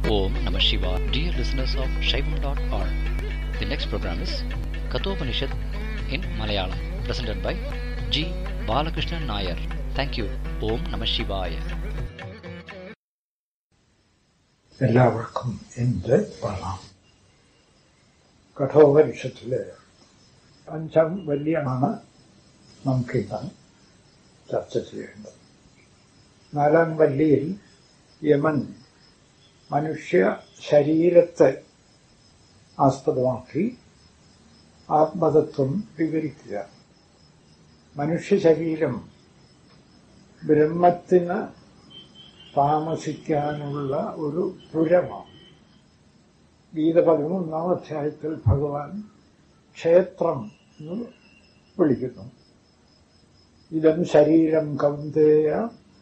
Om Namah Shivaya. Dear listeners of Shaivam.org, the next program is Kathopanishad in Malayalam, presented by G. Balakrishnan Nair. Thank you. Om Namah Shivaya. എല്ലാവർക്കും എൻ്റെ പ്രണാം കഠോപനിഷത്തിലെ അഞ്ചാം വല്യാണ് നമുക്കിന്ന് ചർച്ച ചെയ്യേണ്ടത് നാലാം വല്ലിയിൽ Yemen മനുഷ്യ ശരീരത്തെ ആസ്പദമാക്കി ആത്മതത്വം വിവരിക്കുക മനുഷ്യ ശരീരം ബ്രഹ്മത്തിന് താമസിക്കാനുള്ള ഒരു പുരമാണ് ഗീത പതിമൂന്നാം അധ്യായത്തിൽ ഭഗവാൻ ക്ഷേത്രം എന്ന് വിളിക്കുന്നു ഇതം ശരീരം കൗന്ദേയ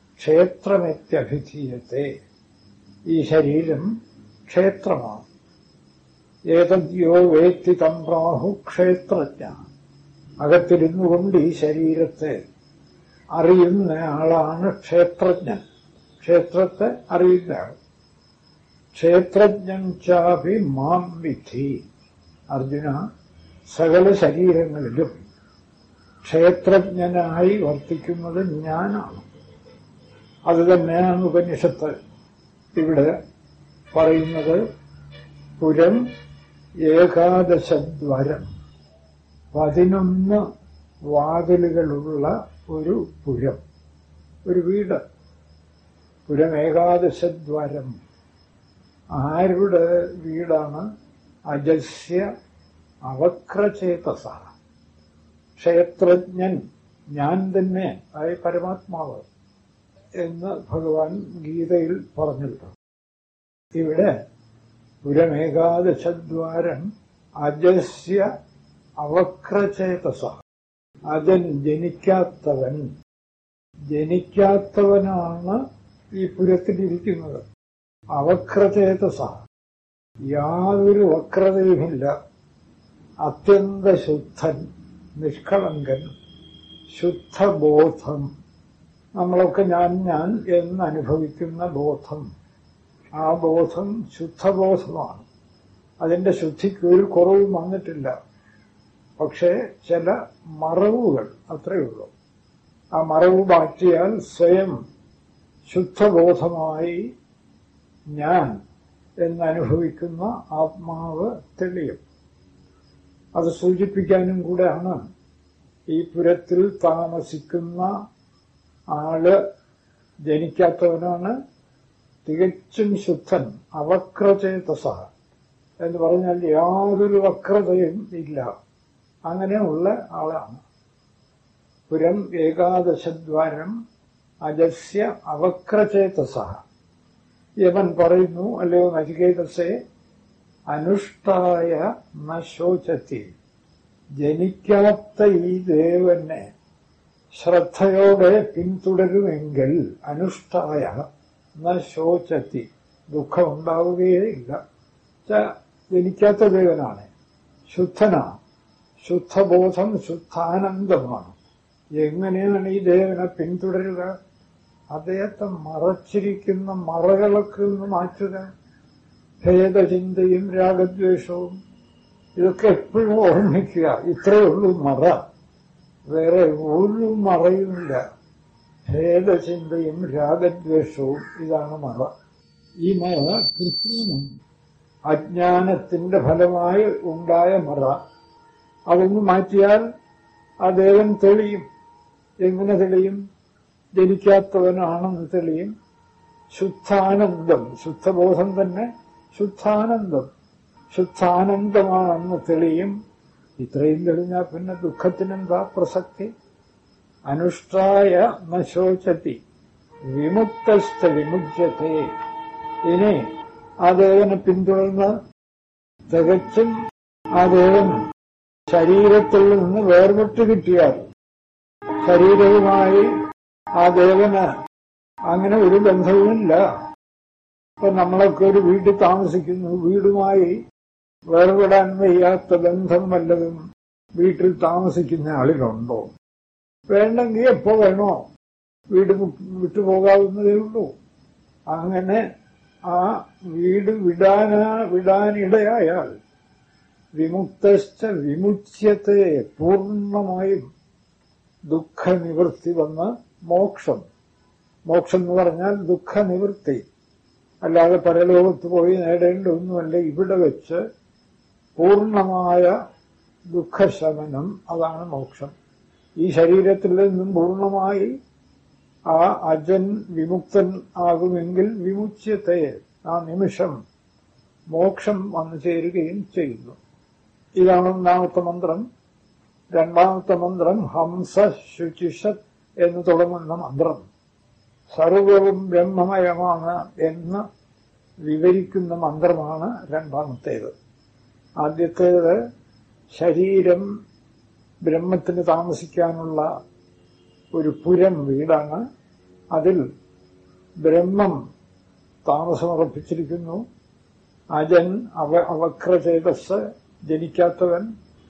ക്ഷേത്രമെത്യഭിധീയത്തെ ഈ ശരീരം ക്ഷേത്രമാണ് ഏതദ്യോ വേത്തി തം പ്രാഹു ക്ഷേത്രജ്ഞ അകത്തിരുന്നു കൊണ്ട് ഈ ശരീരത്തെ അറിയുന്ന ആളാണ് ക്ഷേത്രജ്ഞൻ ക്ഷേത്രത്തെ അറിയുന്ന ആൾ ക്ഷേത്രജ്ഞൻ ചാപി മാം വിധി അർജുന സകല ശരീരങ്ങളിലും ക്ഷേത്രജ്ഞനായി വർത്തിക്കുന്നത് ഞാനാണ് അത് തന്നെയാണ് ഉപനിഷത്ത് ഇവിടെ പറയുന്നത് പുരം ഏകാദശദ്വരം പതിനൊന്ന് വാതിലുകളുള്ള ഒരു പുരം ഒരു വീട് പുരം ഏകാദശദ്വാരം ആരുടെ വീടാണ് അജസ്യ അവക്രചേതസ ക്ഷേത്രജ്ഞൻ ഞാൻ തന്നെ ആയ പരമാത്മാവ് എന്ന് ഭഗവാൻ ഗീതയിൽ പറഞ്ഞിട്ടുണ്ട് ഇവിടെ പുരമേകാദശദ്വാരം അജസ്യ അവക്രചേതസ അജൻ ജനിക്കാത്തവൻ ജനിക്കാത്തവനാണ് ഈ പുരത്തിലിരിക്കുന്നത് അവക്രചേതസ യാതൊരു വക്രതയുമില്ല അത്യന്ത ശുദ്ധൻ നിഷ്കളങ്കൻ ശുദ്ധബോധം നമ്മളൊക്കെ ഞാൻ ഞാൻ എന്ന് അനുഭവിക്കുന്ന ബോധം ആ ബോധം ശുദ്ധബോധമാണ് അതിന്റെ ശുദ്ധിക്ക് ഒരു കുറവും വന്നിട്ടില്ല പക്ഷേ ചില മറവുകൾ അത്രയേ ഉള്ളൂ ആ മറവ് മാറ്റിയാൽ സ്വയം ശുദ്ധബോധമായി ഞാൻ എന്നനുഭവിക്കുന്ന ആത്മാവ് തെളിയും അത് സൂചിപ്പിക്കാനും കൂടെയാണ് ഈ പുരത്തിൽ താമസിക്കുന്ന ആള് ജനിക്കാത്തവനാണ് തികച്ചും ശുദ്ധൻ അവക്രചേതസ എന്ന് പറഞ്ഞാൽ യാതൊരു വക്രതയും ഇല്ല അങ്ങനെയുള്ള ആളാണ് പുരം ഏകാദശദ്വാരം അജസ്യ അവക്രചേതസ യമൻ പറയുന്നു അല്ലയോ നചികേതസെ അനുഷ്ഠായ നശോചത്തി ജനിക്കാത്ത ഈ ദേവനെ ശ്രദ്ധയോടെ പിന്തുടരുമെങ്കിൽ അനുഷ്ഠായ നശോചത്തി ദുഃഖമുണ്ടാവുകയില്ല ജനിക്കാത്ത ദേവനാണ് ശുദ്ധനാണ് ശുദ്ധബോധം ശുദ്ധാനന്ദമാണ് എങ്ങനെയാണ് ഈ ദേവനെ പിന്തുടരുക അദ്ദേഹത്തെ മറച്ചിരിക്കുന്ന മറകളൊക്കെ ഒന്ന് മാറ്റുക ഭേദചിന്തയും രാഗദ്വേഷവും ഇതൊക്കെ എപ്പോഴും ഓർമ്മിക്കുക ഇത്രയേ ഉള്ളൂ മറ വേറെ ഒരു മറയുമില്ല ഭേദചിന്തയും രാഗദ്വേഷവും ഇതാണ് മറ ഈ മറ കൃത്രിമം അജ്ഞാനത്തിന്റെ ഫലമായി ഉണ്ടായ മറ അതൊന്ന് മാറ്റിയാൽ ആ ദേവൻ തെളിയും എങ്ങനെ തെളിയും ജനിക്കാത്തവനാണെന്ന് തെളിയും ശുദ്ധാനന്ദം ശുദ്ധബോധം തന്നെ ശുദ്ധാനന്ദം ശുദ്ധാനന്ദമാണെന്ന് തെളിയും ഇത്രയും തെളിഞ്ഞാൽ പിന്നെ ദുഃഖത്തിനെന്താ പ്രസക്തി അനുഷ്ഠായ നശോചതി വിമുക്തസ്ഥ വിമുജ്യത്തെ ഇനി ആ ദേവനെ പിന്തുടർന്ന് തികച്ചും ആ ദേവൻ ശരീരത്തിൽ നിന്ന് വേർപെട്ട് കിട്ടിയാൽ ശരീരവുമായി ആ ദേവന് അങ്ങനെ ഒരു ബന്ധവുമില്ല ഇപ്പൊ നമ്മളൊക്കെ ഒരു വീട്ടിൽ താമസിക്കുന്നു വീടുമായി വേർപെടാൻ വയ്യാത്ത ബന്ധം വല്ലതും വീട്ടിൽ താമസിക്കുന്ന ആളിലുണ്ടോ വേണ്ടെങ്കിൽ എപ്പോ വേണോ വീട് വിട്ടുപോകാവുന്നതേ ഉള്ളൂ അങ്ങനെ ആ വീട് വിടാനാ വിടാനിടയായാൽ വിമുക്തശ്ച വിമുച്യത്തെ പൂർണ്ണമായും ദുഃഖനിവൃത്തി വന്ന് മോക്ഷം മോക്ഷം എന്ന് പറഞ്ഞാൽ ദുഃഖനിവൃത്തി അല്ലാതെ പരലോകത്ത് പോയി നേടേണ്ട ഒന്നുമല്ല ഇവിടെ വെച്ച് പൂർണ്ണമായ ദുഃഖശമനം അതാണ് മോക്ഷം ഈ ശരീരത്തിൽ നിന്നും പൂർണ്ണമായി ആ അജൻ വിമുക്തൻ ആകുമെങ്കിൽ വിമുച്യത്തെ ആ നിമിഷം മോക്ഷം വന്നു ചേരുകയും ചെയ്യുന്നു ഇതാണ് ഒന്നാമത്തെ മന്ത്രം രണ്ടാമത്തെ മന്ത്രം ഹംസ ശുചിഷത് എന്ന് തുടങ്ങുന്ന മന്ത്രം സർവവും ബ്രഹ്മമയമാണ് എന്ന് വിവരിക്കുന്ന മന്ത്രമാണ് രണ്ടാമത്തേത് ആദ്യത്തേത് ശരീരം ബ്രഹ്മത്തിന് താമസിക്കാനുള്ള ഒരു പുരം വീടാണ് അതിൽ ബ്രഹ്മം താമസമുറപ്പിച്ചിരിക്കുന്നു അജൻ അവ അവക്രചേതസ് ജനിക്കാത്തവൻ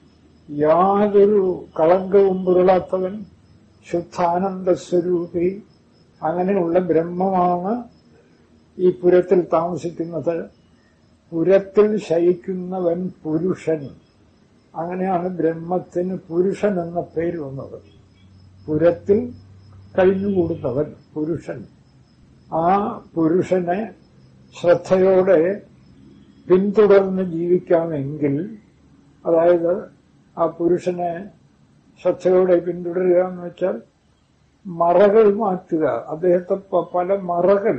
യാതൊരു കളങ്കവും പുരളാത്തവൻ ശുദ്ധാനന്ദ സ്വരൂപി അങ്ങനെയുള്ള ബ്രഹ്മമാണ് ഈ പുരത്തിൽ താമസിക്കുന്നത് പുരത്തിൽ ശയിക്കുന്നവൻ പുരുഷൻ അങ്ങനെയാണ് ബ്രഹ്മത്തിന് പുരുഷൻ എന്ന പേര് വന്നത് പുരത്തിൽ കഴിഞ്ഞുകൂടുന്നവൻ പുരുഷൻ ആ പുരുഷനെ ശ്രദ്ധയോടെ പിന്തുടർന്ന് ജീവിക്കാമെങ്കിൽ അതായത് ആ പുരുഷനെ ശ്രദ്ധയോടെ പിന്തുടരുക എന്ന് വെച്ചാൽ മറകൾ മാറ്റുക അദ്ദേഹത്തെ പ- പല മറകൾ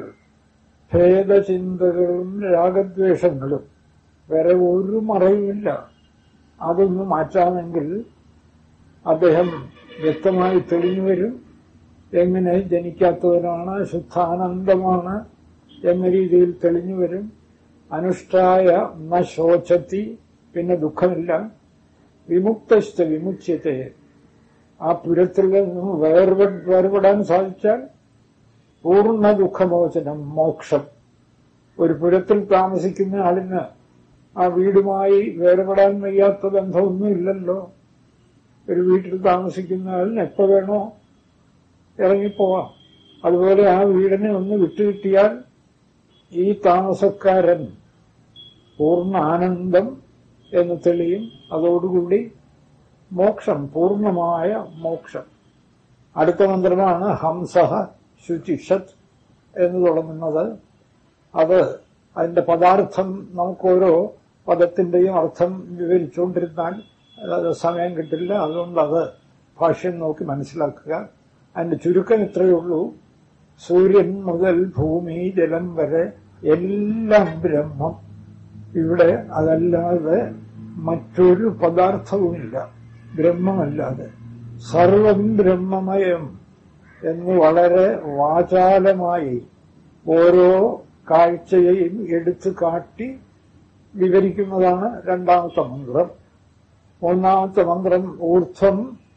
ഭേദചിന്തകളും രാഗദ്വേഷങ്ങളും വേറെ ഒരു മറയുമില്ല അതൊന്ന് മാറ്റാമെങ്കിൽ അദ്ദേഹം വ്യക്തമായി തെളിഞ്ഞു വരും എങ്ങനെ ജനിക്കാത്തവനാണ് ശുദ്ധാനന്ദമാണ് എന്ന രീതിയിൽ തെളിഞ്ഞു വരും അനുഷ്ഠായ ന ശോചത്തി പിന്നെ ദുഃഖമില്ല വിമുക്തസ്ഥ വിമുച്യത്തെ ആ പുരത്തിൽ നിന്നും വേർപെ വേർപെടാൻ സാധിച്ചാൽ പൂർണ്ണ ദുഃഖമോചനം മോക്ഷം ഒരു പുരത്തിൽ താമസിക്കുന്ന ആളിന് ആ വീടുമായി വേർപെടാൻ വയ്യാത്ത ബന്ധമൊന്നുമില്ലല്ലോ ഒരു വീട്ടിൽ താമസിക്കുന്ന ആളിന് എപ്പോ വേണോ ഇറങ്ങിപ്പോവാം അതുപോലെ ആ വീടിനെ ഒന്ന് വിട്ടുകിട്ടിയാൽ ഈ താമസക്കാരൻ പൂർണ്ണ ആനന്ദം എന്ന് തെളിയും അതോടുകൂടി മോക്ഷം പൂർണ്ണമായ മോക്ഷം അടുത്ത മന്ത്രമാണ് ഹംസഹ ശുചിഷത് എന്ന് തുടങ്ങുന്നത് അത് അതിന്റെ പദാർത്ഥം നമുക്കോരോ പദത്തിന്റെയും അർത്ഥം വിവരിച്ചുകൊണ്ടിരുന്നാൽ അത് സമയം കിട്ടില്ല അതുകൊണ്ട് അത് ഭാഷ്യം നോക്കി മനസ്സിലാക്കുക അതിന്റെ ചുരുക്കം ഇത്രയേ ഉള്ളൂ സൂര്യൻ മുതൽ ഭൂമി ജലം വരെ എല്ലാം ബ്രഹ്മം ഇവിടെ അതല്ലാതെ മറ്റൊരു പദാർത്ഥവുമില്ല ബ്രഹ്മമല്ലാതെ സർവം ബ്രഹ്മമയം എന്ന് വളരെ വാചാലമായി ഓരോ കാഴ്ചയെയും എടുത്തു കാട്ടി വിവരിക്കുന്നതാണ് രണ്ടാമത്തെ മന്ത്രം മൂന്നാമത്തെ മന്ത്രം ഊർധ്വം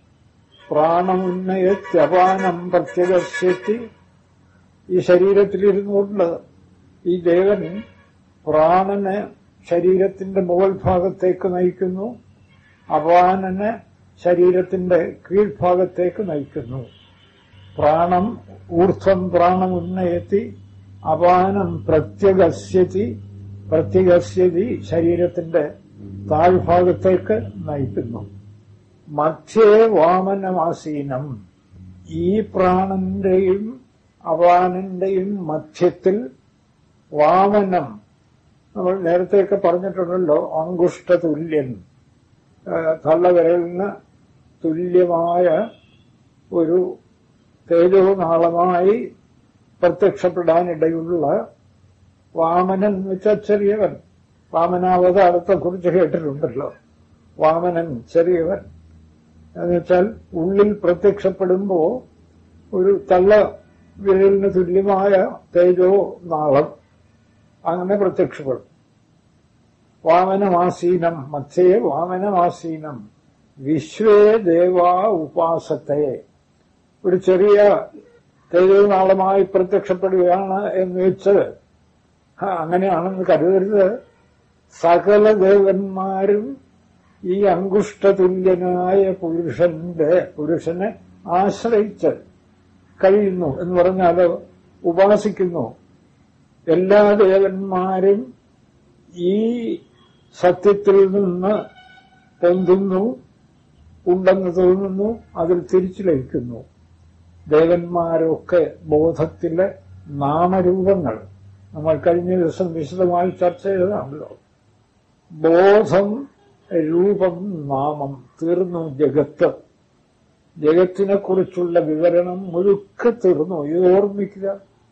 പ്രാണമുന്നയത്യപാനം പ്രത്യകസ്യത്തി ഈ ശരീരത്തിലിരുന്നുകൊണ്ട് ഈ ദേവൻ പ്രാണനെ ശരീരത്തിന്റെ മുകൾ ഭാഗത്തേക്ക് നയിക്കുന്നു അപാനനെ ശരീരത്തിന്റെ കീഴ്ഭാഗത്തേക്ക് നയിക്കുന്നു പ്രാണം ഊർധ്വം പ്രാണമുന്നയത്തി അപാനം പ്രത്യഗസ്യതി പ്രത്യഗസ്യതി ശരീരത്തിന്റെ താഴ്ഭാഗത്തേക്ക് നയിക്കുന്നു മധ്യേ വാമനമാസീനം ഈ പ്രാണന്റെയും അപാനന്റെയും മധ്യത്തിൽ വാമനം നമ്മൾ നേരത്തെയൊക്കെ പറഞ്ഞിട്ടുണ്ടല്ലോ അങ്കുഷ്ടതുല്യൻ തള്ളവിരലിന് തുല്യമായ ഒരു തേജോനാളമായി പ്രത്യക്ഷപ്പെടാനിടയുള്ള വാമനൻ എന്ന് വെച്ചാൽ ചെറിയവൻ വാമനാവതാരത്തെ കുറിച്ച് കേട്ടിട്ടുണ്ടല്ലോ വാമനൻ ചെറിയവൻ എന്ന് വെച്ചാൽ ഉള്ളിൽ പ്രത്യക്ഷപ്പെടുമ്പോ ഒരു തള്ള വിരലിന് തുല്യമായ തേജോ നാളം അങ്ങനെ പ്രത്യക്ഷപ്പെടും വാമനമാസീനം മധ്യേ വാമനമാസീനം വിശ്വേ ദേവാ ഉപാസത്തെ ഒരു ചെറിയ തേജോനാളമായി പ്രത്യക്ഷപ്പെടുകയാണ് എന്ന് വെച്ച് ആ, അങ്ങനെയാണെന്ന് കരുതരുത് സകല ദേവന്മാരും ഈ അങ്കുഷ്ടതുല്യനായ പുരുഷന്റെ പുരുഷനെ ആശ്രയിച്ച് കഴിയുന്നു എന്ന് പറഞ്ഞാൽ ഉപാസിക്കുന്നു എല്ലാ ദേവന്മാരും ഈ സത്യത്തിൽ നിന്ന് പൊന്തുന്നു ഉണ്ടെന്ന് തോന്നുന്നു അതിൽ തിരിച്ചു ലയിക്കുന്നു ദേവന്മാരൊക്കെ ബോധത്തിലെ നാമരൂപങ്ങൾ നമ്മൾ കഴിഞ്ഞ ദിവസം വിശദമായി ചർച്ച ചെയ്തതാണല്ലോ ബോധം രൂപം നാമം തീർന്നു ജഗത്ത് ജഗത്തിനെ കുറിച്ചുള്ള വിവരണം മുഴുക്കെ തീർന്നു ഇത് ഓർമ്മിക്കുക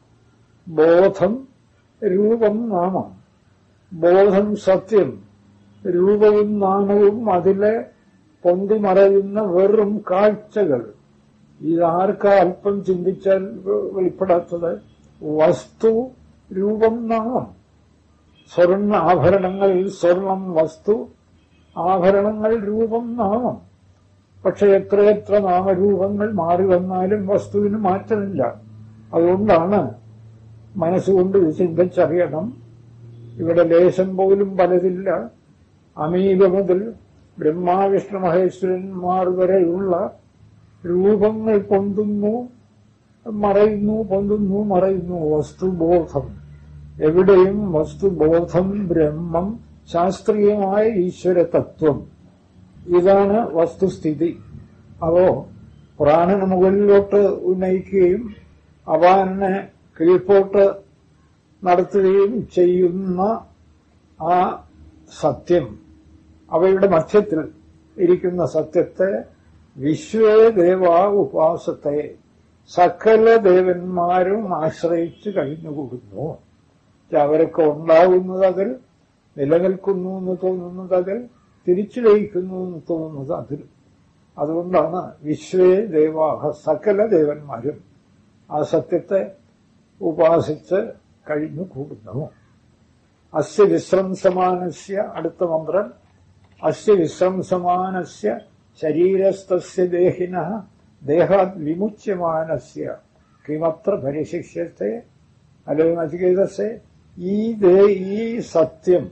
ബോധം രൂപം നാമം ബോധം സത്യം രൂപവും നാമവും അതിലെ പൊന്തിമറയുന്ന വെറും കാഴ്ചകൾ ഇതാർക്കാ അല്പം ചിന്തിച്ചാൽ വെളിപ്പെടാത്തത് വസ്തു രൂപം നാമം സ്വർണ്ണ ആഭരണങ്ങളിൽ സ്വർണം വസ്തു ആഭരണങ്ങൾ രൂപം നാമം പക്ഷെ എത്രയെത്ര നാമരൂപങ്ങൾ മാറി വന്നാലും വസ്തുവിന് മാറ്റമില്ല അതുകൊണ്ടാണ് മനസ്സുകൊണ്ട് ഇത് ചിന്തിച്ചറിയണം ഇവിടെ ലേശം പോലും പലതില്ല അമീക മുതൽ ബ്രഹ്മാവിഷ്ണു മഹേശ്വരന്മാർ വരെയുള്ള രൂപങ്ങൾ പൊന്തുന്നു മറയുന്നു പൊന്തുന്നു മറയുന്നു വസ്തുബോധം എവിടെയും വസ്തുബോധം ബ്രഹ്മം ശാസ്ത്രീയമായ ഈശ്വര തത്വം ഇതാണ് വസ്തുസ്ഥിതി അവോ പ്രാണന് മുകളിലോട്ട് ഉന്നയിക്കുകയും അവാനെ കീഴ്പോട്ട് നടത്തുകയും ചെയ്യുന്ന ആ സത്യം അവയുടെ മധ്യത്തിൽ ഇരിക്കുന്ന സത്യത്തെ വിശ്വേ ദേവാ ഉപാസത്തെ സകല ദേവന്മാരും ആശ്രയിച്ച് കഴിഞ്ഞുകൂടുന്നു അവരൊക്കെ ഉണ്ടാകുന്നത് അതിൽ നിലനിൽക്കുന്നു എന്ന് തോന്നുന്നത് അതിൽ തിരിച്ചു ലയിക്കുന്നു എന്ന് തോന്നുന്നത് അതിൽ അതുകൊണ്ടാണ് വിശ്വേ ദേവാഹ സകല ദേവന്മാരും ആ സത്യത്തെ ഉപാസിച്ച് കഴിഞ്ഞു കൂടുന്നു അസ്യ വിശ്രംസമാനസ്യ അടുത്ത മന്ത്രം അസ്യ വിശ്രംസമാനസ്യ ശരീരസ്ഥസ്യ ദേഹിന ദേഹാത് വിമുച്യമാനസ്യ കിമത്ര പരിശിഷ്യത്തെ അല്ലെങ്കിൽ നചികേതസെ ഈ ദേ ഈ സത്യം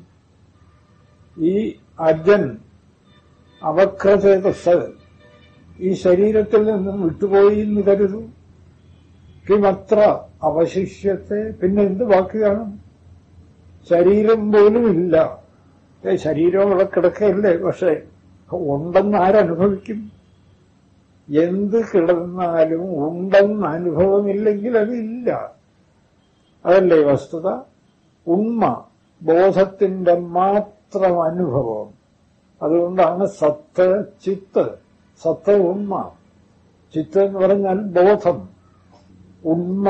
ഈ അജൻ അവക്രചേതസ് ഈ ശരീരത്തിൽ നിന്നും വിട്ടുപോയി എന്ന് കരുതൂ കിമത്ര അവശിഷ്യത്തെ പിന്നെ എന്ത് ബാക്കി കാണും ശരീരം പോലും ഇല്ല ഏ, ശരീരം അവിടെ കിടക്കയല്ലേ പക്ഷെ ഉണ്ടെന്ന് ആരനുഭവിക്കും എന്ത് കിടന്നാലും ഉണ്ടെന്ന് അനുഭവമില്ലെങ്കിൽ അതില്ല അതല്ലേ വസ്തുത ഉണ്മ ബോധത്തിന്റെ മാത്രം അനുഭവം അതുകൊണ്ടാണ് സത്ത് ചിത്ത് സത്ത് ഉണ്മ ചിത്ത് എന്ന് പറഞ്ഞാൽ ബോധം ഉണ്മ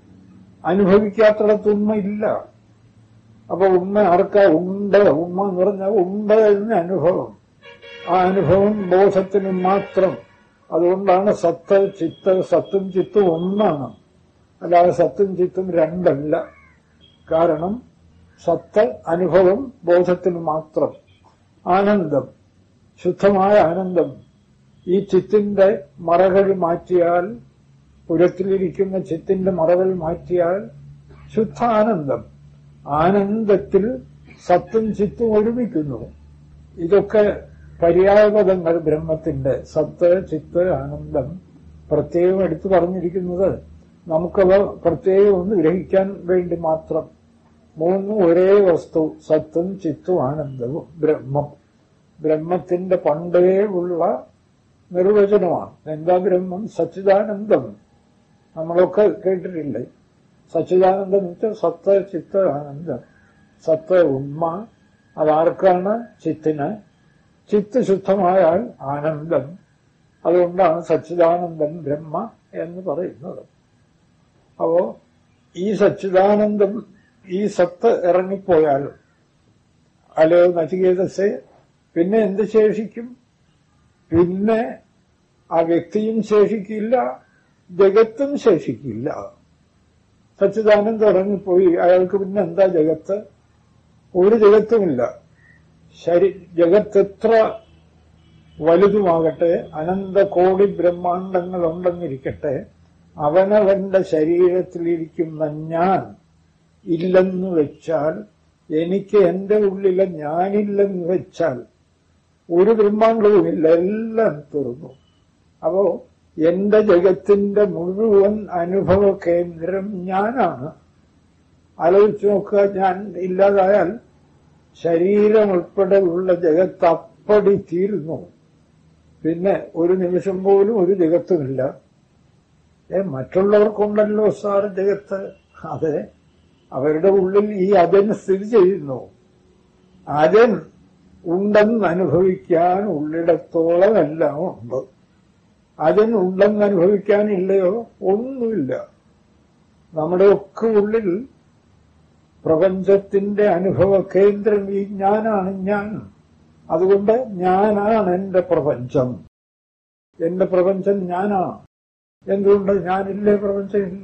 അനുഭവിക്കാത്തിടത്ത് ഉണ്മ ഇല്ല അപ്പൊ ഉണ്മ ആർക്കാ ഉണ്ട് ഉണ്മ എന്ന് പറഞ്ഞാൽ ഉണ്ട് എന്ന അനുഭവം ആ അനുഭവം ബോധത്തിന് മാത്രം അതുകൊണ്ടാണ് സത്ത് ചിത്ത് സത്തും ചിത്തും ഒന്നാണ് അല്ലാതെ സത്തും ചിത്തും രണ്ടല്ല കാരണം സത്ത് അനുഭവം ബോധത്തിന് മാത്രം ആനന്ദം ശുദ്ധമായ ആനന്ദം ഈ ചിത്തിന്റെ മറകൾ മാറ്റിയാൽ പുരത്തിലിരിക്കുന്ന ചിത്തിന്റെ മറകൾ മാറ്റിയാൽ ശുദ്ധാനന്ദം ആനന്ദത്തിൽ സത്തും ചിത്തും ഒരുമിക്കുന്നു ഇതൊക്കെ പര്യായപദങ്ങൾ ബ്രഹ്മത്തിന്റെ സത്ത് ചിത്ത് ആനന്ദം പ്രത്യേകം എടുത്തു പറഞ്ഞിരിക്കുന്നത് നമുക്കവ പ്രത്യേകം ഒന്ന് ഗ്രഹിക്കാൻ വേണ്ടി മാത്രം മൂന്നും ഒരേ വസ്തു സത്തും ചിത്തും ആനന്ദവും ബ്രഹ്മം ബ്രഹ്മത്തിന്റെ പണ്ടേ ഉള്ള നിർവചനമാണ് എന്താ ബ്രഹ്മം സച്ചിദാനന്ദം നമ്മളൊക്കെ കേട്ടിട്ടില്ലേ സച്ചിദാനന്ദം എന്ന് വെച്ചാൽ സത്ത് ചിത്ത് ആനന്ദം സത്ത് ഉണ്മ അതാർക്കാണ് ചിത്തിന് ചിത്ത് ശുദ്ധമായാൽ ആനന്ദം അതുകൊണ്ടാണ് സച്ചിദാനന്ദം ബ്രഹ്മ എന്ന് പറയുന്നത് അപ്പോ ഈ സച്ചിദാനന്ദം ഈ സത്ത് ഇറങ്ങിപ്പോയാൽ അല്ലയോ നചികേതസെ പിന്നെ എന്ത് ശേഷിക്കും പിന്നെ ആ വ്യക്തിയും ശേഷിക്കില്ല ജഗത്തും ശേഷിക്കില്ല സച്ചിദാനന്ദം ഇറങ്ങിപ്പോയി അയാൾക്ക് പിന്നെ എന്താ ജഗത്ത് ഒരു ജഗത്തുമില്ല ശരി ജഗത്ത് എത്ര വലുതുമാകട്ടെ അനന്ത കോടി ബ്രഹ്മാണ്ടങ്ങൾ ഉണ്ടെന്നിരിക്കട്ടെ അവനവന്റെ ശരീരത്തിലിരിക്കുന്ന ഞാൻ ഇല്ലെന്ന് വെച്ചാൽ എനിക്ക് എന്റെ ഉള്ളിലെ ഞാനില്ലെന്ന് വെച്ചാൽ ഒരു ബ്രഹ്മാണ്ടവുമില്ല എല്ലാം തീർന്നു അപ്പോ എന്റെ ജഗത്തിന്റെ മുഴുവൻ അനുഭവ കേന്ദ്രം ഞാനാണ് ആലോചിച്ച് നോക്കുക ഞാൻ ഇല്ലാതായാൽ ശരീരം ഉൾപ്പെടെ ഉള്ള ജഗത്ത് അപ്പടി തീരുന്നു പിന്നെ ഒരു നിമിഷം പോലും ഒരു ജഗത്തുമില്ല ഏ മറ്റുള്ളവർക്കുണ്ടല്ലോ സാർ ജഗത്ത് അതെ അവരുടെ ഉള്ളിൽ ഈ അജൻ സ്ഥിതി ചെയ്യുന്നു അജൻ ഉണ്ടെന്ന് അനുഭവിക്കാൻ ഉള്ളിടത്തോളം എല്ലാം ഉണ്ട് അജൻ ഉണ്ടെന്ന് അനുഭവിക്കാനില്ലയോ ഒന്നുമില്ല നമ്മുടെ ഒക്കെ ഉള്ളിൽ പ്രപഞ്ചത്തിന്റെ അനുഭവ കേന്ദ്രം ഈ ഞാനാണ് ഞാൻ അതുകൊണ്ട് ഞാനാണ് എന്റെ പ്രപഞ്ചം എന്റെ പ്രപഞ്ചം ഞാനാണ് എന്തുകൊണ്ട് ഞാനില്ലേ പ്രപഞ്ചമില്ല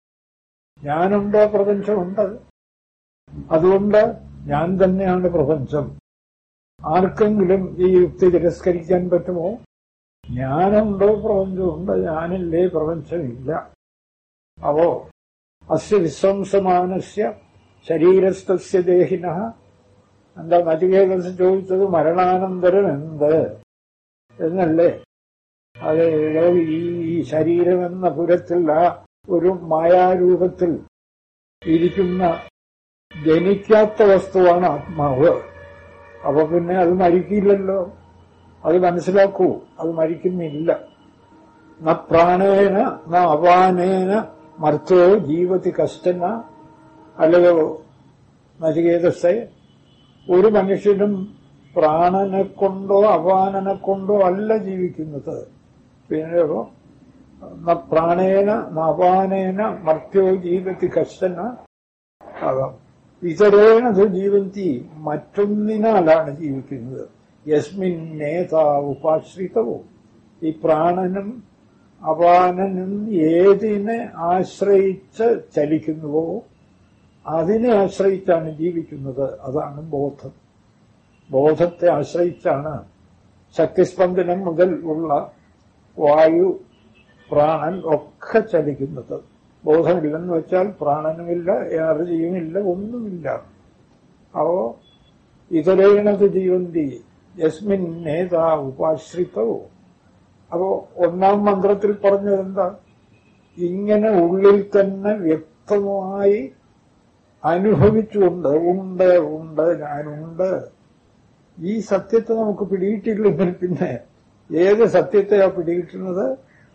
ഞാനുണ്ടോ പ്രപഞ്ചമുണ്ട് അതുകൊണ്ട് ഞാൻ തന്നെയാണ് പ്രപഞ്ചം ആർക്കെങ്കിലും ഈ യുക്തി തിരസ്കരിക്കാൻ പറ്റുമോ ഞാനുണ്ടോ പ്രപഞ്ചമുണ്ട് ഞാനില്ലേ പ്രപഞ്ചമില്ല അവോ അസ്യ വിശ്വംസമാനസ്യ ശരീരസ്ഥസ്യ ദേഹിന എന്താ നചികേതസ് ചോദിച്ചത് മരണാനന്തരം എന്ത് എന്നല്ലേ അത് ഈ ഈ ശരീരം എന്ന പുരത്തിൽ ആ ഒരു മായാരൂപത്തിൽ ഇരിക്കുന്ന ജനിക്കാത്ത വസ്തുവാണ് ആത്മാവ് അപ്പൊ പിന്നെ അത് മരിക്കില്ലല്ലോ അത് മനസ്സിലാക്കൂ അത് മരിക്കുന്നില്ല ന പ്രാണേന ന അപാനേന മർത്തോ ജീവതി കഷ്ടന അല്ലയോ നചികേതസെ ഒരു മനുഷ്യനും പ്രാണനെ കൊണ്ടോ അപാനനെ കൊണ്ടോ അല്ല ജീവിക്കുന്നത് പിന്നെയോ ന പ്രാണേന ന അപാനേന മർത്യോ ജീവത്തി കഷ്ടന ആകാം ഇതരേണ ജീവന്തി മറ്റൊന്നിനാലാണ് ജീവിക്കുന്നത് യസ്മിൻ നേതാ ഉപാശ്രിതവും ഈ പ്രാണനും അപാനനും ഏതിനെ ആശ്രയിച്ച് ചലിക്കുന്നുവോ അതിനെ ആശ്രയിച്ചാണ് ജീവിക്കുന്നത് അതാണ് ബോധം ബോധത്തെ ആശ്രയിച്ചാണ് ശക്തിസ്പന്ദനം മുതൽ ഉള്ള വായു പ്രാണൻ ഒക്കെ ചലിക്കുന്നത് ബോധമില്ലെന്ന് വെച്ചാൽ പ്രാണനുമില്ല എനർജിയുമില്ല ഒന്നുമില്ല അപ്പോ ഇതരേണത് ജീവന്തി യസ്മിൻ നേതാ ഉപാശ്രിതവും അപ്പോ ഒന്നാം മന്ത്രത്തിൽ പറഞ്ഞത് എന്താ ഇങ്ങനെ ഉള്ളിൽ തന്നെ വ്യക്തമായി അനുഭവിച്ചുകൊണ്ട് ഉണ്ട് ഉണ്ട് ഞാനുണ്ട് ഈ സത്യത്തെ നമുക്ക് പിടിയിട്ടില്ലെങ്കിൽ പിന്നെ ഏത് സത്യത്തെയാ പിടികിട്ടുന്നത്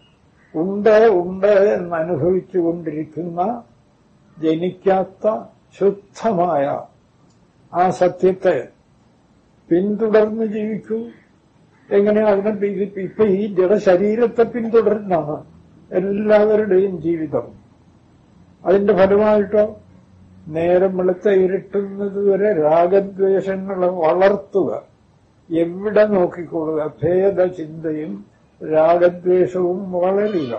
ഉണ്ട് ഉണ്ട് എന്ന് അനുഭവിച്ചു കൊണ്ടിരിക്കുന്ന ജനിക്കാത്ത ശുദ്ധമായ ആ സത്യത്തെ പിന്തുടർന്ന് ജീവിക്കൂ എങ്ങനെ അതിനെ പി- ഇപ്പൊ ഈ ജഡശരീരത്തെ പിന്തുടരുന്നതാണ് എല്ലാവരുടെയും ജീവിതം അതിന്റെ ഫലമായിട്ടോ നേരം വെളുത്ത ഇരുട്ടുന്നത് വരെ രാഗദ്വേഷങ്ങളെ വളർത്തുക എവിടെ നോക്കിക്കൊള്ളുക ഭേദചിന്തയും രാഗദ്വേഷവും വളരുക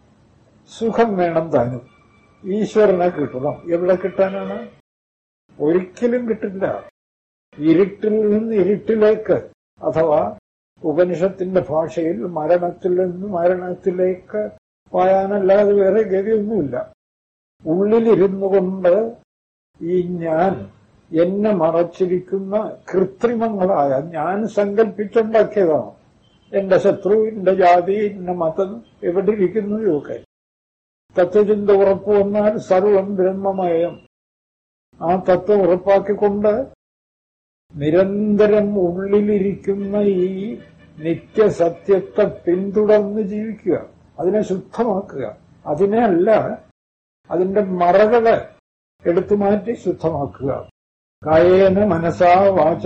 സുഖം വേണം താനും ഈശ്വരനെ കിട്ടണം എവിടെ കിട്ടാനാണ് ഒരിക്കലും കിട്ടില്ല ഇരുട്ടിൽ നിന്ന് ഇരുട്ടിലേക്ക് അഥവാ ഉപനിഷത്തിന്റെ ഭാഷയിൽ മരണത്തിൽ നിന്ന് മരണത്തിലേക്ക് പായാനല്ലാതെ വേറെ ഗതിയൊന്നുമില്ല ഉള്ളിലിരുന്നു കൊണ്ട് ഈ ഞാൻ എന്നെ മറച്ചിരിക്കുന്ന കൃത്രിമങ്ങളായ ഞാൻ സങ്കല്പിച്ചുണ്ടാക്കിയതാണ് എന്റെ ശത്രു എന്റെ ജാതി എന്റെ മതം എവിടെ ഇരിക്കുന്നു ഇതൊക്കെ തത്വചിന്ത ഉറപ്പു വന്നാൽ സർവം ബ്രഹ്മമയം ആ തത്വം ഉറപ്പാക്കിക്കൊണ്ട് നിരന്തരം ഉള്ളിലിരിക്കുന്ന ഈ നിത്യസത്യത്തെ പിന്തുടർന്ന് ജീവിക്കുക അതിനെ ശുദ്ധമാക്കുക അതിനെ അല്ല അതിന്റെ മറകളെ എടുത്തു മാറ്റി ശുദ്ധമാക്കുക കായേന മനസാ വാച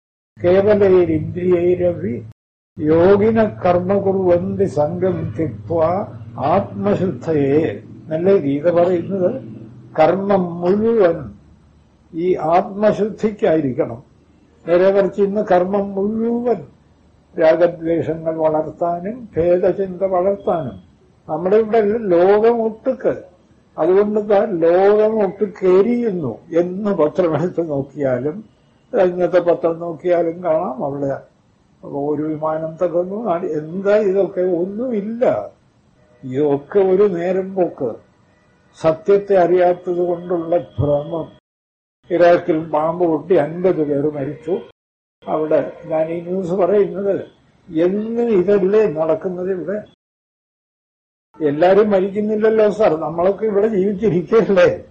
കേവലൈരിന്ദ്രിയൈരവി യോഗിന കർമ്മ കുറുവന്തി സംഘം തിക്വ ആത്മശുദ്ധയെ നല്ല ഗീത പറയുന്നത് കർമ്മം മുഴുവൻ ഈ ആത്മശുദ്ധിക്കായിരിക്കണം നേരെ മറിച്ച് ഇന്ന് കർമ്മം മുഴുവൻ രാഗദ്വേഷങ്ങൾ വളർത്താനും ഭേദചിന്ത വളർത്താനും നമ്മുടെ ഇവിടെ ലോകം ഒട്ടുക്ക് അതുകൊണ്ട് താൻ ലോകം ഒട്ടുക്ക് എരിയുന്നു എന്ന് പത്രമെടുത്ത് നോക്കിയാലും ഇന്നത്തെ പത്രം നോക്കിയാലും കാണാം അവിടെ ഒരു വിമാനം തകർന്നു നാട്- എന്താ ഇതൊക്കെ ഒന്നുമില്ല ഇതൊക്കെ ഒരു നേരം പോക്ക് സത്യത്തെ അറിയാത്തത് കൊണ്ടുള്ള ഭ്രമം ഇറാഖിൽ പാമ്പ് പൊട്ടി അൻപത് പേർ മരിച്ചു അവിടെ ഞാൻ ഈ ന്യൂസ് പറയുന്നത് എന്നും ഇതല്ലേ നടക്കുന്നത് ഇവിടെ എല്ലാരും മരിക്കുന്നില്ലല്ലോ സാർ നമ്മളൊക്കെ ഇവിടെ ജീവിച്ചിരിക്കല്ലേ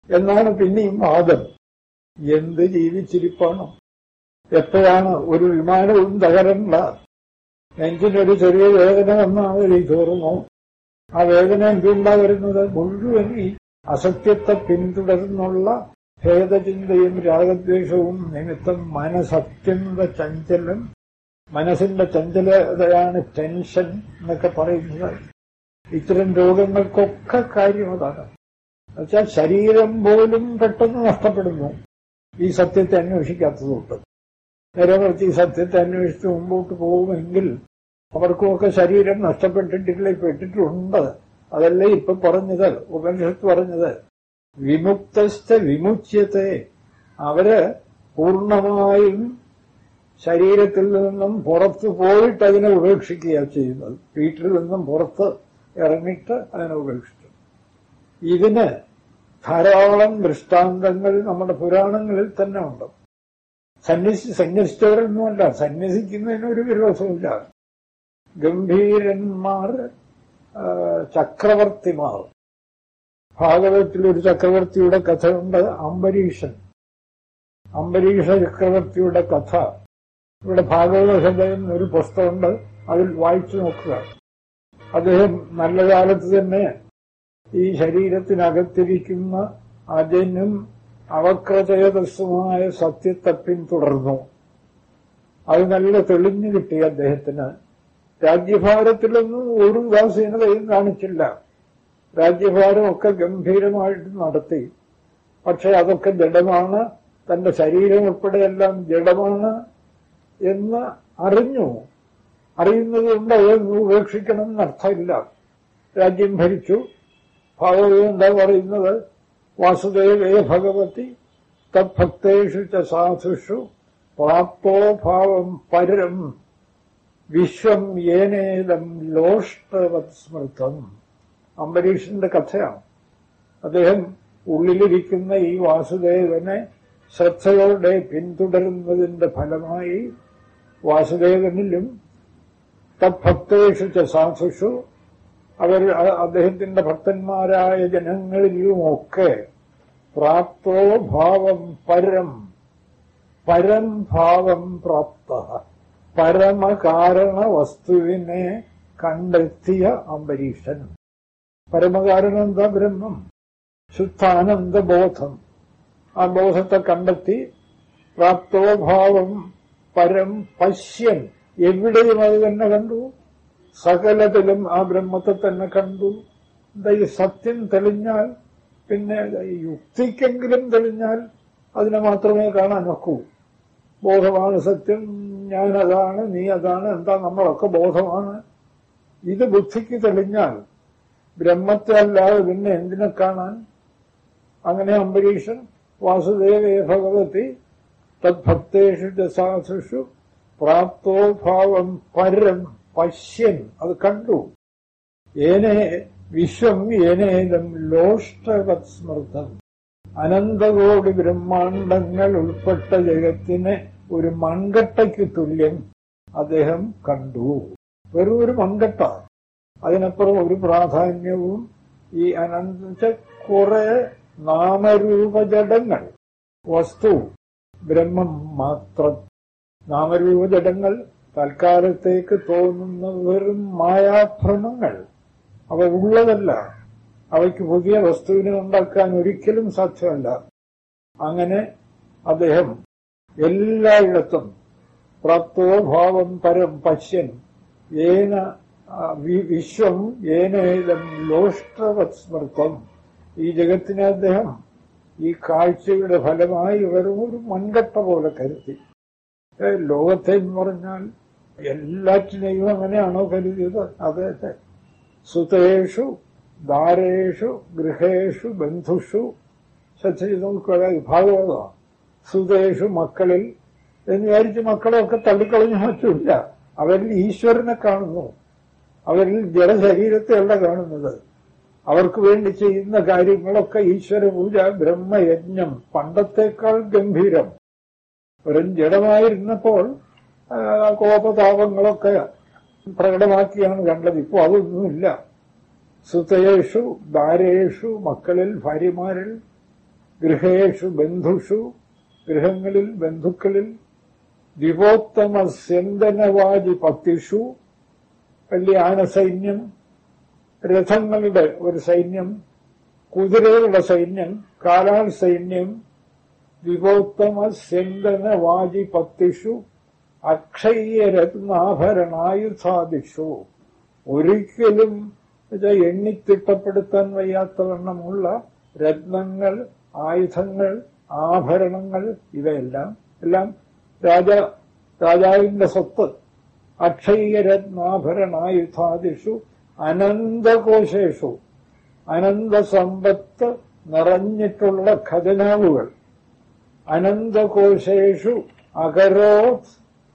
എന്നാണ് പിന്നെയും വാദം എന്ത് ജീവിച്ചിരിപ്പാണ് എപ്പോഴാണ് ഒരു വിമാനവും തകരണ്ട നെഞ്ചിനൊരു ചെറിയ വേദന വന്നാൽ ഈ തോറുന്നു ആ വേദന എന്തുണ്ടാ വരുന്നത് മുഴുവൻ ഈ അസത്യത്തെ പിന്തുടർന്നുള്ള ഭേദചിന്തയും രാഗദ്വേഷവും നിമിത്തം മനസ്സത്യന്ത ചഞ്ചലം മനസ്സിന്റെ ചഞ്ചലതയാണ് ടെൻഷൻ എന്നൊക്കെ പറയുന്നത് ഇത്തരം രോഗങ്ങൾക്കൊക്കെ കാര്യം അതാണ് എന്നുവെച്ചാൽ ശരീരം പോലും പെട്ടെന്ന് നഷ്ടപ്പെടുന്നു ഈ സത്യത്തെ അന്വേഷിക്കാത്തതുകൊണ്ട് നേരെ മറിച്ച് ഈ സത്യത്തെ അന്വേഷിച്ച് മുമ്പോട്ട് പോകുമെങ്കിൽ അവർക്കുമൊക്കെ ശരീരം നഷ്ടപ്പെട്ടിട്ടില്ല പെട്ടിട്ടുണ്ട് അതല്ലേ ഇപ്പൊ പറഞ്ഞത് ഉപനിഷത്ത് പറഞ്ഞത് വിമുക്തസ്ഥ വിമുച്യത്തെ അവര് പൂർണ്ണമായും ശരീരത്തിൽ നിന്നും പുറത്തു പോയിട്ട് അതിനെ ഉപേക്ഷിക്കുക ചെയ്യുന്നത് വീട്ടിൽ നിന്നും പുറത്ത് ഇറങ്ങിയിട്ട് അതിനെ ഉപേക്ഷിച്ചു ഇതിന് ധാരാളം ദൃഷ്ടാന്തങ്ങൾ നമ്മുടെ പുരാണങ്ങളിൽ തന്നെ ഉണ്ട് സന്യസി സന്യസിച്ചവരൊന്നുമല്ല സന്യസിക്കുന്നതിന് ഒരു വിരോധമില്ല ഗംഭീരന്മാർ ആ, ചക്രവർത്തിമാർ ഭാഗവതത്തിൽ ഒരു ചക്രവർത്തിയുടെ കഥയുണ്ട് അംബരീഷൻ അംബരീഷ ചക്രവർത്തിയുടെ കഥ ഇവിടെ ഭാഗവത ഹൃദയം ഒരു പുസ്തകമുണ്ട് അതിൽ വായിച്ചു നോക്കുക അദ്ദേഹം നല്ല കാലത്ത് തന്നെ ഈ ശരീരത്തിനകത്തിരിക്കുന്ന അജനും അവക്രചേതസ്സുമായ സത്യത്തെ പിന്തുടർന്നു അത് നല്ല തെളിഞ്ഞു കിട്ടി അദ്ദേഹത്തിന് രാജ്യഭാരത്തിലൊന്നും ഒരു ഉദാസീനതയും കാണിച്ചില്ല രാജ്യഭാരമൊക്കെ ഗംഭീരമായിട്ട് നടത്തി പക്ഷെ അതൊക്കെ ജഡമാണ് തന്റെ ശരീരം ഉൾപ്പെടെയെല്ലാം ജഡമാണ് എന്ന് അറിഞ്ഞു അറിയുന്നത് കൊണ്ട് അതൊന്നും ഉപേക്ഷിക്കണം എന്നർത്ഥമില്ല രാജ്യം ഭരിച്ചു ഭാഗവതം എന്താ പറയുന്നത് വാസുദേവേ ഭഗവതി തദ്ഭക്തേഷു ച സാധുഷു പ്രാപ്തോ ഭാവം പരം വിശ്വം ഏനേലം ലോഷ്ടവത് സ്മൃതം അംബരീഷിന്റെ കഥയാണ് അദ്ദേഹം ഉള്ളിലിരിക്കുന്ന ഈ വാസുദേവനെ ശ്രദ്ധയോടെ പിന്തുടരുന്നതിന്റെ ഫലമായി വാസുദേവനിലും തദ്ഭക്തേഷു ച സാധുഷു അവർ അ- അദ്ദേഹത്തിന്റെ ഭക്തന്മാരായ ജനങ്ങളിലുമൊക്കെ പ്രാപ്തോ ഭാവം പരം പരം ഭാവം പ്രാപ്ത പരമകാരണ വസ്തുവിനെ കണ്ടെത്തിയ അംബരീഷൻ പരമകാരണം എന്താ ബ്രഹ്മം ശുദ്ധാനന്ദ ബോധം ആ ബോധത്തെ കണ്ടെത്തി പ്രാപ്തോ ഭാവം പരം പശ്യൻ എവിടെയും അത് തന്നെ കണ്ടു സകലത്തിലും ആ ബ്രഹ്മത്തെ തന്നെ കണ്ടു എന്താ ഈ സത്യം തെളിഞ്ഞാൽ പിന്നെ ഈ യുക്തിക്കെങ്കിലും തെളിഞ്ഞാൽ അതിനെ മാത്രമേ കാണാൻ ഒക്കൂ ബോധമാണ് സത്യം ഞാൻ അതാണ് നീ അതാണ് എന്താ നമ്മളൊക്കെ ബോധമാണ് ഇത് ബുദ്ധിക്ക് തെളിഞ്ഞാൽ ബ്രഹ്മത്തെ അല്ലാതെ പിന്നെ എന്തിനെ കാണാൻ അങ്ങനെ അംബരീഷൻ വാസുദേവേ ഭഗവതി തദ്ഭക്തേഷു ച സാധുഷു പ്രാപ്തോ ഭാവം പരം പശ്യൻ അത് കണ്ടു ഏനെ വിശ്വം ഏനേലം ലോഷ്ടവത് സ്മൃതം അനന്തകോടി ബ്രഹ്മാണ്ടങ്ങൾ ഉൾപ്പെട്ട ജഗത്തിനെ ഒരു മൺകട്ടയ്ക്ക് തുല്യം അദ്ദേഹം കണ്ടു വെറും ഒരു മൺകട്ട അതിനപ്പുറം ഒരു പ്രാധാന്യവും ഈ അനന്ത കുറെ നാമരൂപജടങ്ങൾ വസ്തു ബ്രഹ്മം മാത്രം നാമരൂപജടങ്ങൾ തൽക്കാലത്തേക്ക് തോന്നുന്ന വെറും മായാഭ്രമങ്ങൾ അവ ഉള്ളതല്ല അവയ്ക്ക് പുതിയ വസ്തുവിനെ ഉണ്ടാക്കാൻ ഒരിക്കലും സാധ്യമല്ല അങ്ങനെ അദ്ദേഹം എല്ലായിടത്തും പ്രാപ്തോ ഭാവം പരം പശ്യൻ ഏന ആ, വി- വിശ്വം ഏനേലം ലോഷ്ടവത് സ്മൃതം ഈ ജഗത്തിനെ അദ്ദേഹം ഈ കാഴ്ചയുടെ ഫലമായി വെറും ഒരു മൺകട്ട പോലെ കരുതി ഏ, ലോകത്തെ എന്ന് പറഞ്ഞാൽ എല്ലാറ്റിനെയും അങ്ങനെയാണോ കരുതിയത് അതെ അതെ സുതേഷു ദാരേഷു ഗൃഹേഷു ബന്ധുഷു ശ്രദ്ധ ചെയ്ത് നോക്കുക ഭാഗവതമാണ് സുതേഷു മക്കളിൽ എന്ന് വിചാരിച്ച് മക്കളെയൊക്കെ തള്ളിക്കളഞ്ഞു മറ്റുമില്ല അവരിൽ ഈശ്വരനെ കാണുന്നു അവരിൽ ജഡശരീരത്തെയല്ല കാണുന്നത് അവർക്ക് വേണ്ടി ചെയ്യുന്ന കാര്യങ്ങളൊക്കെ ഈശ്വര പൂജ ബ്രഹ്മയജ്ഞം പണ്ടത്തേക്കാൾ ഗംഭീരം വെറും ജഡമായിരുന്നപ്പോൾ ആ, കോപതാപങ്ങളൊക്കെ പ്രകടമാക്കിയാണ് കണ്ടത് ഇപ്പോൾ അതൊന്നുമില്ല സുതയേഷു ദാരേഷു മക്കളിൽ ഭാര്യമാരിൽ ഗൃഹേഷു ബന്ധുഷു ഗൃഹങ്ങളിൽ ബന്ധുക്കളിൽ ദിവോത്തമ സ്യന്തനവാജി പത്തിഷു വലിയ ആനസൈന്യം രഥങ്ങളുടെ ഒരു സൈന്യം കുതിരകളുടെ സൈന്യം കാലാൾ സൈന്യം ദിവോത്തമ സ്യന്തന വാജി പത്തിഷു അക്ഷയ്യരത്നാഭരണായുധാദിഷു ഒരിക്കലും ഇത് എണ്ണിത്തിട്ടപ്പെടുത്താൻ വയ്യാത്തവണ്ണമുള്ള രത്നങ്ങൾ ആയുധങ്ങൾ ആഭരണങ്ങൾ ഇവയെല്ലാം എല്ലാം രാജ രാജാവിന്റെ സ്വത്ത് അക്ഷയ്യരത്നാഭരണായുധാദിഷു അനന്തകോശേഷു അനന്തസമ്പത്ത് നിറഞ്ഞിട്ടുള്ള ഖജനാവുകൾ അനന്തകോശേഷു അകരോത്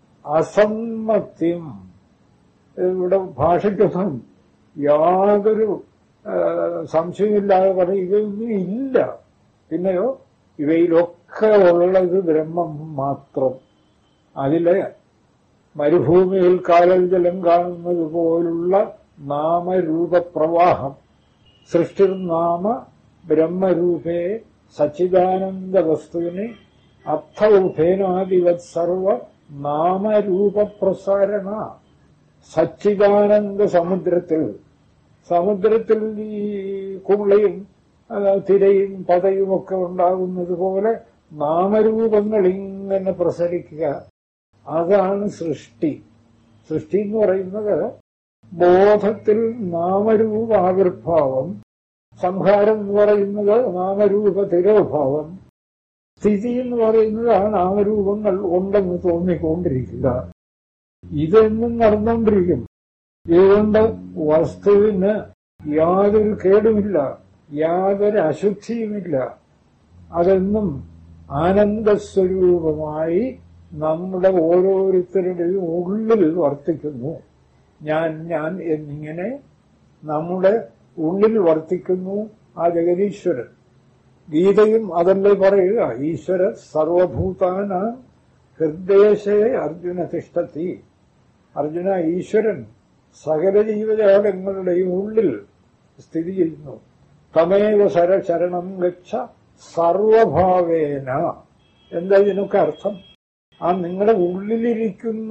അസമ്മത്യം ഇവിടെ ഭാഷയ്ക്കൊന്നും യാതൊരു ആ, സംശയമില്ലാതെ പറയും ഇവയൊന്നും ഇല്ല പിന്നെയോ ഇവയിലൊക്കെ ഉള്ളത് ബ്രഹ്മം മാത്രം അതിലെ മരുഭൂമിയിൽ കാലൽ ജലം കാണുന്നത് പോലുള്ള നാമരൂപപ്രവാഹം സൃഷ്ടിർനാമ ബ്രഹ്മരൂപേ സച്ചിദാനന്ദ വസ്തുവിനെ അർത്ഥൗഭേനാദിവത് സർവ നാമരൂപപ്രസാരണ സച്ചിദാനന്ദ സമുദ്രത്തിൽ സമുദ്രത്തിൽ ഈ കുള്ളയും ആ, തിരയും പതയും ഒക്കെ ഉണ്ടാകുന്നത് പോലെ നാമരൂപങ്ങൾ ഇങ്ങനെ പ്രസരിക്കുക അതാണ് സൃഷ്ടി സൃഷ്ടി എന്ന് പറയുന്നത് ബോധത്തിൽ നാമരൂപ ആവിർഭാവം സംഹാരം എന്ന് പറയുന്നത് നാമരൂപ തിരോഭാവം സ്ഥിതി എന്ന് പറയുന്നത് ആ നാമരൂപങ്ങൾ ഉണ്ടെന്ന് തോന്നിക്കൊണ്ടിരിക്കുക ഇതെന്നും നടന്നുകൊണ്ടിരിക്കും ഇതുകൊണ്ട് വസ്തുവിന് യാതൊരു കേടുമില്ല യാതൊരു അശുദ്ധിയുമില്ല അതെന്നും ആനന്ദസ്വരൂപമായി നമ്മുടെ ഓരോരുത്തരുടെയും ഉള്ളിൽ വർത്തിക്കുന്നു ഞാൻ ഞാൻ എന്നിങ്ങനെ നമ്മുടെ ഉള്ളിൽ വർത്തിക്കുന്നു ആ ജഗതീശ്വരൻ ഗീതയും അതല്ലേ പറയുക ഈശ്വര സർവഭൂതാന ഹൃദയശേ അർജുന തിഷ്ടത്തി അർജുന ഈശ്വരൻ സകല ജീവജാലങ്ങളുടെയും ഉള്ളിൽ സ്ഥിതി ചെയ്യുന്നു തമേവ ശര ശരണം ഗച്ഛ സർവഭാവേന എന്താ ഇതിനൊക്കെ അർത്ഥം ആ നിങ്ങളുടെ ഉള്ളിലിരിക്കുന്ന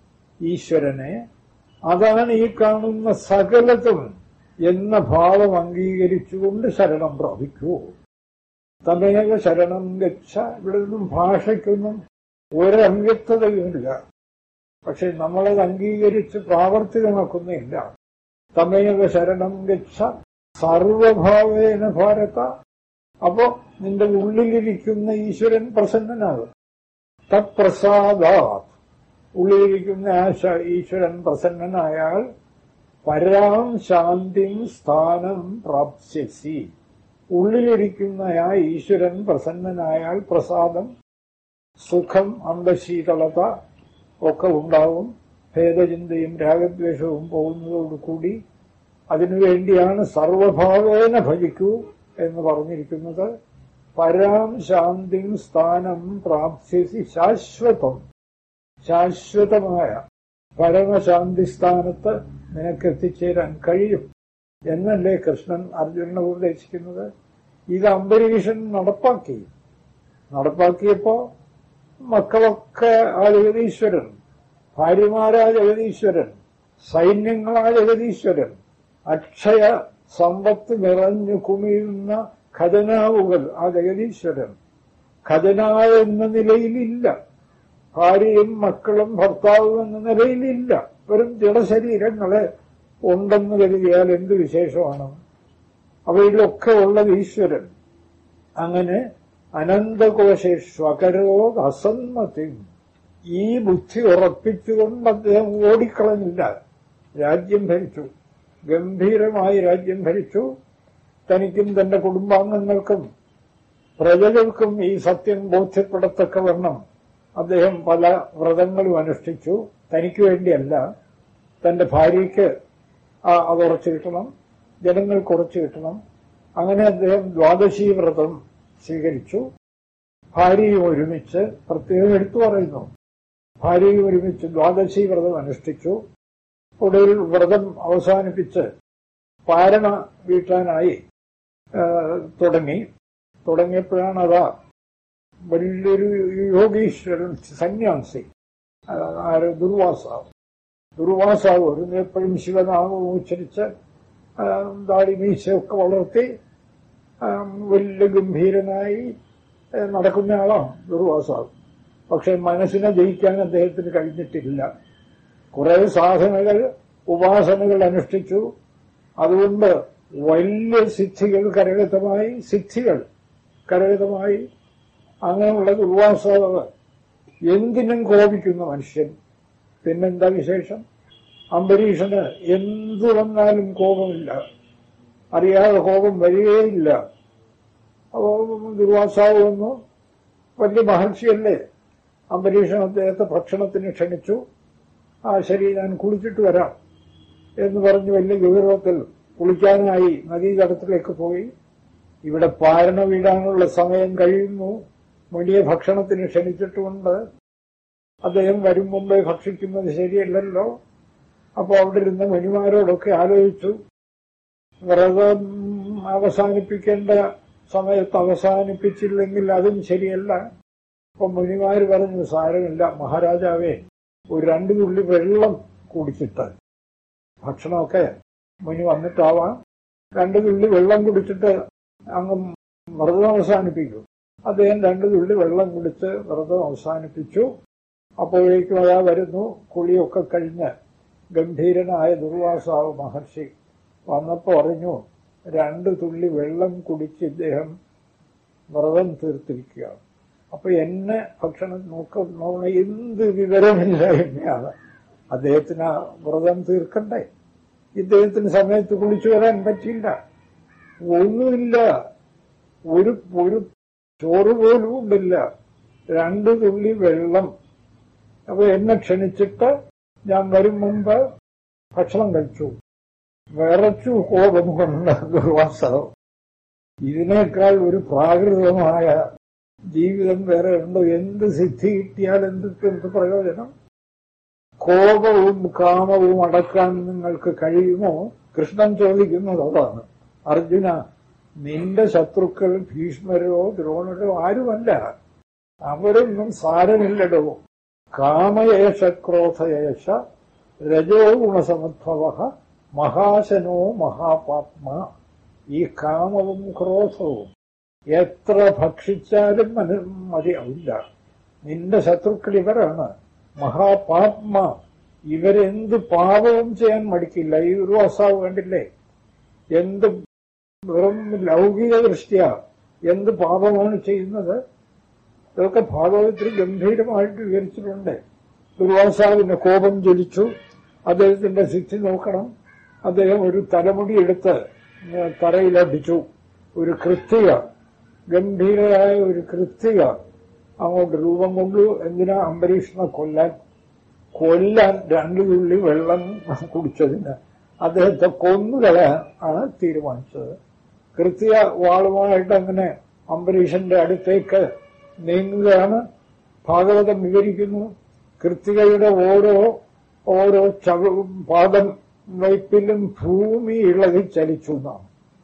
ഈശ്വരനെ അതാണ് ഈ കാണുന്ന സകലതും എന്ന ഭാവം അംഗീകരിച്ചുകൊണ്ട് ശരണം പ്രാപിക്കൂ തമേവ ശരണം ഗച്ഛ ഇവിടെ നിന്നും ഭാഷയ്ക്കൊന്നും ഒരവ്യക്തതയുമില്ല പക്ഷെ നമ്മളത് അംഗീകരിച്ച് പ്രാവർത്തികമാക്കുന്നില്ല തമേവ ശരണം ഗച്ഛ സർവഭാവേന ഭാരത അപ്പോ നിന്റെ ഉള്ളിലിരിക്കുന്ന ഈശ്വരൻ പ്രസന്നനാകും തത്പ്രസാദാത് ഉള്ളിലിരിക്കുന്ന ആ ശ- ഈശ്വരൻ പ്രസന്നനായാൽ പരാം ശാന്തിം സ്ഥാനം പ്രാപ്സ്യസി ഉള്ളിലിരിക്കുന്ന ആ ഈശ്വരൻ പ്രസന്നനായാൽ പ്രസാദം സുഖം അന്തശീതളത ഒക്കെ ഉണ്ടാവും ഭേദചിന്തയും രാഗദ്വേഷവും പോകുന്നതോടുകൂടി അതിനുവേണ്ടിയാണ് സർവഭാവേന ഭജിക്കൂ എന്ന് പറഞ്ഞിരിക്കുന്നത് പരാം ശാന്തിം സ്ഥാനം പ്രാപ്സ്യസി ശാശ്വതം ശാശ്വതമായ പരമശാന്തി സ്ഥാനത്ത് നിനക്ക് എത്തിച്ചേരാൻ കഴിയും എന്നല്ലേ കൃഷ്ണൻ അർജുനനെ ഉപദേശിക്കുന്നത് ഇത് അംബരീഷൻ നടപ്പാക്കി നടപ്പാക്കിയപ്പോ മക്കളൊക്കെ ആ ജഗതീശ്വരൻ ഭാര്യമാരാ ജഗതീശ്വരൻ സൈന്യങ്ങളാ ജഗതീശ്വരൻ അക്ഷയ സമ്പത്ത് നിറഞ്ഞു കുമിയുന്ന ഖജനാവുകൾ ആ ജഗതീശ്വരൻ ഖജനാവ് എന്ന നിലയിലില്ല ഭാര്യയും മക്കളും ഭർത്താവും എന്ന നിലയിലില്ല വെറും ജഡശരീരങ്ങളെ ഉണ്ടെന്ന് കരുതിയാൽ എന്ത് വിശേഷമാണ് അവയിലൊക്കെ ഉള്ളത് ഈശ്വരൻ അങ്ങനെ അനന്തകോശേഷ്വകരോ അസന്മതി ഈ ബുദ്ധി ഉറപ്പിച്ചുകൊണ്ട് അദ്ദേഹം ഓടിക്കളഞ്ഞില്ല രാജ്യം ഭരിച്ചു ഗംഭീരമായി രാജ്യം ഭരിച്ചു തനിക്കും തന്റെ കുടുംബാംഗങ്ങൾക്കും പ്രജകൾക്കും ഈ സത്യം ബോധ്യപ്പെടത്തക്കവണ്ണം അദ്ദേഹം പല വ്രതങ്ങളും അനുഷ്ഠിച്ചു തനിക്ക് വേണ്ടിയല്ല തന്റെ ഭാര്യയ്ക്ക് ആ അത് ഉറച്ചു കിട്ടണം ജനങ്ങൾക്ക് ഉറച്ചു കിട്ടണം അങ്ങനെ അദ്ദേഹം ദ്വാദശി വ്രതം സ്വീകരിച്ചു ഭാര്യയും ഒരുമിച്ച് പ്രത്യേകം എടുത്തു പറയുന്നു ഭാര്യയും ഒരുമിച്ച് ദ്വാദശി വ്രതം അനുഷ്ഠിച്ചു ഒടുവിൽ വ്രതം അവസാനിപ്പിച്ച് പാരണ വീട്ടാനായി ആ, തുടങ്ങി തുടങ്ങിയപ്പോഴാണ് അതാ വലിയൊരു യോഗീശ്വരൻ സന്യാസി ആ, ആര് ദുർവാസാവ് ദുർവാസാവ് വരുന്ന എപ്പോഴും ശിവനാമം ഉച്ചരിച്ച് ആ, ദാടി മീശയൊക്കെ വളർത്തി ആ, വലിയ ഗംഭീരനായി ഏ, നടക്കുന്ന ആളാണ് ദുർവാസാവ് പക്ഷെ മനസ്സിനെ ജയിക്കാൻ അദ്ദേഹത്തിന് കഴിഞ്ഞിട്ടില്ല കുറെ സാധനകൾ ഉപാസനകൾ അനുഷ്ഠിച്ചു അതുകൊണ്ട് വലിയ സിദ്ധികൾ കരഗതമായി സിദ്ധികൾ കരഗതമായി അങ്ങനെയുള്ള ദുർവാസാവ് എന്തിനും കോപിക്കുന്ന മനുഷ്യൻ പിന്നെന്താ വിശേഷം അംബരീഷന് എന്തു വന്നാലും കോപമില്ല അറിയാതെ കോപം വരികയില്ല അപ്പോ ദുർവാസാവ് വന്നു വലിയ മഹർഷിയല്ലേ അംബരീഷൻ അദ്ദേഹത്തെ ഭക്ഷണത്തിന് ക്ഷണിച്ചു ആ ശരി ഞാൻ കുളിച്ചിട്ട് വരാം എന്ന് പറഞ്ഞ് വലിയ ഗൗരവത്തിൽ കുളിക്കാനായി നദീതടത്തിലേക്ക് പോയി ഇവിടെ പാരണ വീഴാനുള്ള സമയം കഴിയുന്നു വലിയ ഭക്ഷണത്തിന് ക്ഷണിച്ചിട്ടുമുണ്ട് അദ്ദേഹം വരും മുമ്പേ ഭക്ഷിക്കുന്നത് ശരിയല്ലല്ലോ അപ്പോൾ അവിടെ ഇരുന്ന മനുമാരോടൊക്കെ ആലോചിച്ചു വ്രതം അവസാനിപ്പിക്കേണ്ട സമയത്ത് അവസാനിപ്പിച്ചില്ലെങ്കിൽ അതും ശരിയല്ല അപ്പൊ മുനിമാര് പറഞ്ഞു സാരമില്ല മഹാരാജാവേ ഒരു രണ്ടു തുള്ളി വെള്ളം കുടിച്ചിട്ട് ഭക്ഷണമൊക്കെ മുനി വന്നിട്ടാവാം രണ്ടു തുള്ളി വെള്ളം കുടിച്ചിട്ട് അങ്ങ് വ്രതം അവസാനിപ്പിക്കും അദ്ദേഹം രണ്ടു തുള്ളി വെള്ളം കുടിച്ച് വ്രതം അവസാനിപ്പിച്ചു അപ്പോഴേക്കും അയാ വരുന്നു കുളിയൊക്കെ കഴിഞ്ഞ് ഗംഭീരനായ ദുർവാസാവ് മഹർഷി വന്നപ്പോ പറഞ്ഞു രണ്ടു തുള്ളി വെള്ളം കുടിച്ച് ഇദ്ദേഹം വ്രതം തീർത്തിരിക്കുകയാണ് അപ്പൊ എന്നെ ഭക്ഷണം നോക്ക നോക്കണ എന്ത് വിവരമില്ല എന്നെയാണ് അദ്ദേഹത്തിന് ആ വ്രതം തീർക്കണ്ടേ ഇദ്ദേഹത്തിന് സമയത്ത് കുളിച്ചു വരാൻ പറ്റില്ല ഒന്നുമില്ല ഒരു ഒരു ചോറ് പോലും ഉണ്ടില്ല രണ്ടു തുള്ളി വെള്ളം അപ്പൊ എന്നെ ക്ഷണിച്ചിട്ട് ഞാൻ വരും മുമ്പ് ഭക്ഷണം കഴിച്ചു വിറച്ചു കോപം കൊണ്ട് ദുർവാസവം ഇതിനേക്കാൾ ഒരു പ്രാകൃതമായ ജീവിതം വേറെ ഉണ്ടോ എന്ത് സിദ്ധി കിട്ടിയാൽ എന്ത് എന്ത് പ്രയോജനം കോപവും കാമവും അടക്കാൻ നിങ്ങൾക്ക് കഴിയുമോ കൃഷ്ണൻ ചോദിക്കുന്നത് അതാണ് അർജുന നിന്റെ ശത്രുക്കൾ ഭീഷ്മരോ ദ്രോണരോ ആരുമല്ല അവരൊന്നും സാരമില്ലടോ കാമയേശ ക്രോധയേശ രജോ ഗുണസമുദ്ഭവ മഹാശനോ മഹാപാത്മ ഈ കാമവും ക്രോധവും എത്ര ഭക്ഷിച്ചാലും മന മതിയാവില്ല നിന്റെ ശത്രുക്കൾ ഇവരാണ് മഹാപാത്മ ഇവരെന്ത് പാപവും ചെയ്യാൻ മടിക്കില്ല ഈ ഒരു അസാവ് കണ്ടില്ലേ എന്ത് വെറും ലൗകിക ദൃഷ്ടിയ എന്ത് പാപമാണ് ചെയ്യുന്നത് ഇതൊക്കെ ഭാഗവത്തിൽ ഗംഭീരമായിട്ട് വിവരിച്ചിട്ടുണ്ട് ദുർവാസാവിന്റെ കോപം ജ്വലിച്ചു അദ്ദേഹത്തിന്റെ സിദ്ധി നോക്കണം അദ്ദേഹം ഒരു തലമുടി എടുത്ത് തറയിലടിച്ചു ഒരു കൃത്യ ഗംഭീരമായ ഒരു കൃത്യ അങ്ങോട്ട് രൂപം കൊണ്ടു എന്തിനാ അംബരീഷനെ കൊല്ലാൻ കൊല്ലാൻ രണ്ടു തുള്ളി വെള്ളം കുടിച്ചതിന് അദ്ദേഹത്തെ കൊന്നുകളയാൻ ആണ് തീരുമാനിച്ചത് കൃത്യ വാളുമായിട്ട് അങ്ങനെ അംബരീഷന്റെ അടുത്തേക്ക് നീങ്ങുകയാണ് ഭാഗവതം വിവരിക്കുന്നു കൃത്തികയുടെ ഓരോ ഓരോ ചവ പാദം വയ്പിലും ഭൂമി ഇളകി ചലിച്ചു എന്നാണ്